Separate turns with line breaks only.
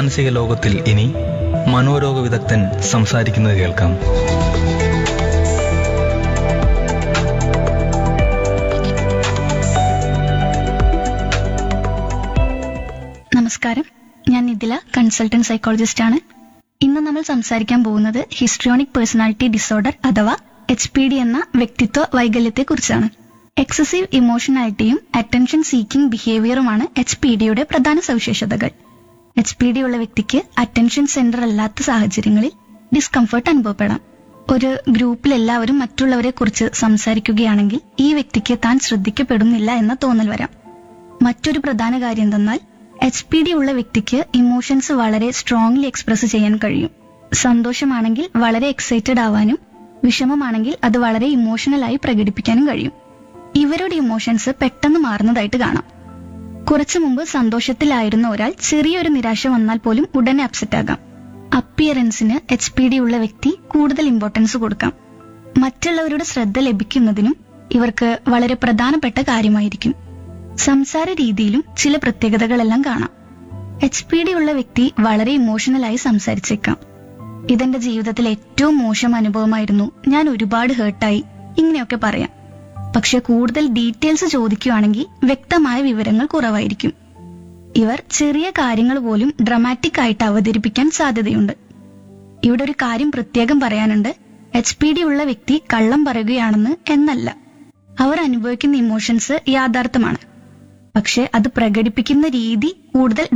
മാനസിക ലോകത്തിൽ ഇനി മനോരോഗ വിദഗ്ധൻ സംസാരിക്കുന്നത് കേൾക്കാം
നമസ്കാരം ഞാൻ നിതില കൺസൾട്ടന്റ് സൈക്കോളജിസ്റ്റ് ആണ് ഇന്ന് നമ്മൾ സംസാരിക്കാൻ പോകുന്നത് ഹിസ്ട്രിയോണിക് പേഴ്സണാലിറ്റി ഡിസോർഡർ അഥവാ എച്ച് പി ഡി എന്ന വ്യക്തിത്വ വൈകല്യത്തെ കുറിച്ചാണ് എക്സസീവ് ഇമോഷണാലിറ്റിയും അറ്റൻഷൻ സീക്കിംഗ് ബിഹേവിയറുമാണ് എച്ച് പി ഡിയുടെ പ്രധാന സവിശേഷതകൾ എച്ച് പി ഡി ഉള്ള വ്യക്തിക്ക് അറ്റൻഷൻ സെന്റർ അല്ലാത്ത സാഹചര്യങ്ങളിൽ ഡിസ്കംഫർട്ട് അനുഭവപ്പെടാം ഒരു ഗ്രൂപ്പിൽ എല്ലാവരും മറ്റുള്ളവരെ കുറിച്ച് സംസാരിക്കുകയാണെങ്കിൽ ഈ വ്യക്തിക്ക് താൻ ശ്രദ്ധിക്കപ്പെടുന്നില്ല എന്ന തോന്നൽ വരാം മറ്റൊരു പ്രധാന കാര്യം എന്തെന്നാൽ എച്ച് പി ഡി ഉള്ള വ്യക്തിക്ക് ഇമോഷൻസ് വളരെ സ്ട്രോങ്ലി എക്സ്പ്രസ് ചെയ്യാൻ കഴിയും സന്തോഷമാണെങ്കിൽ വളരെ എക്സൈറ്റഡ് ആവാനും വിഷമമാണെങ്കിൽ അത് വളരെ ഇമോഷണലായി പ്രകടിപ്പിക്കാനും കഴിയും ഇവരുടെ ഇമോഷൻസ് പെട്ടെന്ന് മാറുന്നതായിട്ട് കാണാം കുറച്ചു മുമ്പ് സന്തോഷത്തിലായിരുന്ന ഒരാൾ ചെറിയൊരു നിരാശ വന്നാൽ പോലും ഉടനെ അപ്സെറ്റ് ആകാം അപ്പിയറൻസിന് എച്ച് പി ഡി ഉള്ള വ്യക്തി കൂടുതൽ ഇമ്പോർട്ടൻസ് കൊടുക്കാം മറ്റുള്ളവരുടെ ശ്രദ്ധ ലഭിക്കുന്നതിനും ഇവർക്ക് വളരെ പ്രധാനപ്പെട്ട കാര്യമായിരിക്കും സംസാര രീതിയിലും ചില പ്രത്യേകതകളെല്ലാം കാണാം എച്ച് പി ഡി ഉള്ള വ്യക്തി വളരെ ഇമോഷണലായി സംസാരിച്ചേക്കാം ഇതെന്റെ ജീവിതത്തിൽ ഏറ്റവും മോശം അനുഭവമായിരുന്നു ഞാൻ ഒരുപാട് ഹേർട്ടായി ഇങ്ങനെയൊക്കെ പറയാം പക്ഷെ കൂടുതൽ ഡീറ്റെയിൽസ് ചോദിക്കുകയാണെങ്കിൽ വ്യക്തമായ വിവരങ്ങൾ കുറവായിരിക്കും ഇവർ ചെറിയ കാര്യങ്ങൾ പോലും ഡ്രമാറ്റിക് ആയിട്ട് അവതരിപ്പിക്കാൻ സാധ്യതയുണ്ട് ഇവിടെ ഒരു കാര്യം പ്രത്യേകം പറയാനുണ്ട് എച്ച് പി ഡി ഉള്ള വ്യക്തി കള്ളം പറയുകയാണെന്ന് എന്നല്ല അവർ അനുഭവിക്കുന്ന ഇമോഷൻസ് യാഥാർത്ഥ്യമാണ് പക്ഷെ അത് പ്രകടിപ്പിക്കുന്ന രീതി കൂടുതൽ